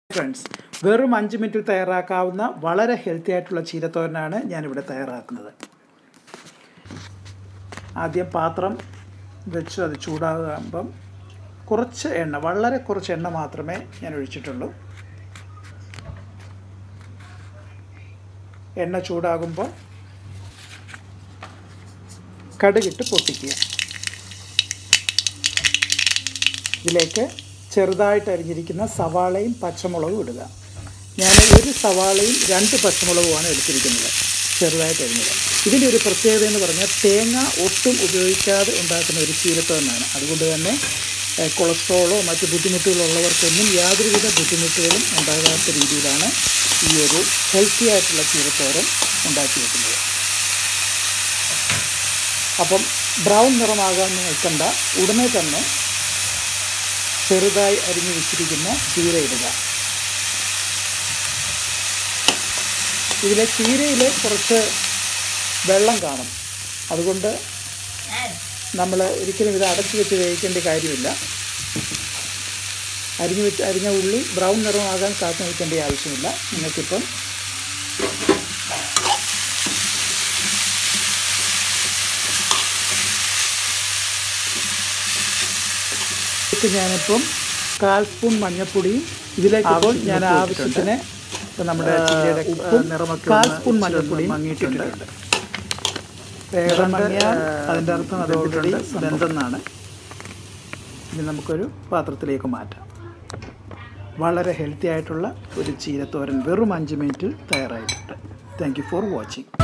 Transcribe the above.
friends വെറും അഞ്ച് മിനിറ്റിൽ തയ്യാറാക്കാവുന്ന വളരെ ഹെൽത്തി ആയിട്ടുള്ള ചീരത്തോരനാണ് ഞാനിവിടെ തയ്യാറാക്കുന്നത് ആദ്യം പാത്രം വെച്ച് അത് ചൂടാകുമ്പം കുറച്ച് എണ്ണ വളരെ കുറച്ച് എണ്ണ മാത്രമേ ഞാൻ ഒഴിച്ചിട്ടുള്ളൂ എണ്ണ ചൂടാകുമ്പോൾ കടുകിട്ട് പൊട്ടിക്കുക ഇതിലേക്ക് ചെറുതായിട്ട് അരിഞ്ഞിരിക്കുന്ന സവാളയും പച്ചമുളകും ഇടുക ഞാൻ ഒരു സവാളയും രണ്ട് പച്ചമുളകുമാണ് എടുത്തിരിക്കുന്നത് ചെറുതായിട്ട് അരിഞ്ഞത് ഇതിൻ്റെ ഒരു പ്രത്യേകത എന്ന് പറഞ്ഞാൽ തേങ്ങ ഒട്ടും ഉപയോഗിക്കാതെ ഉണ്ടാക്കുന്ന ഒരു ശീലത്തോന്നാണ് അതുകൊണ്ട് തന്നെ ഏഹ്, കൊളസ്ട്രോളോ മറ്റ് ബുദ്ധിമുട്ടുകളോ ഉള്ളവർക്കൊന്നും യാതൊരുവിധ ബുദ്ധിമുട്ടുകളും ഉണ്ടാകാത്ത രീതിയിലാണ് ഈ ഒരു ഹെൽത്തി ആയിട്ടുള്ള ചീരത്തോരൻ ഉണ്ടാക്കി വെക്കുന്നത് അപ്പം ബ്രൗൺ നിറമാകാൻ നിൽക്കണ്ട ഉടനെ തന്നെ ചെറുതായി അരിഞ്ഞു വെച്ചിരിക്കുന്ന ചീര ഇടുക ഇതിലെ ചീരയിൽ കുറച്ച് വെള്ളം കാണും അതുകൊണ്ട് നമ്മൾ ഒരിക്കലും ഇത് അടച്ചു വെച്ച് വേവിക്കേണ്ട കാര്യമില്ല അരിഞ്ഞു വെച്ച് അരിഞ്ഞ ഉള്ളി ബ്രൗൺ നിറമാകാൻ കാത്തു നിൽക്കേണ്ട ആവശ്യമില്ല നിങ്ങൾക്കിപ്പം ഇതിലേക്ക് ഞാനിപ്പം കാൽ സ്പൂൺ മഞ്ഞൾപ്പൊടിയും ഇതിലേക്ക് ഇപ്പോൾ ഞാൻ ആവശ്യത്തിന് ഇപ്പം നമ്മുടെ ചീരയുടെ ഉപ്പും നിറമൊക്കെ കാൽ സ്പൂൺ മഞ്ഞൾപ്പൊടിയും മങ്ങിയിട്ടുണ്ട് വേഗം മങ്ങിയാൽ അതിൻ്റെ അർത്ഥം അത് ഓൾറെഡി വെന്തെന്നാണ് ഇനി നമുക്കൊരു പാത്രത്തിലേക്ക് മാറ്റാം വളരെ ഹെൽത്തി ആയിട്ടുള്ള ഒരു ചീരത്തോരൻ വെറും അഞ്ച് മിനിറ്റിൽ തയ്യാറായിട്ടുണ്ട് താങ്ക് യു ഫോർ വാച്ചിങ്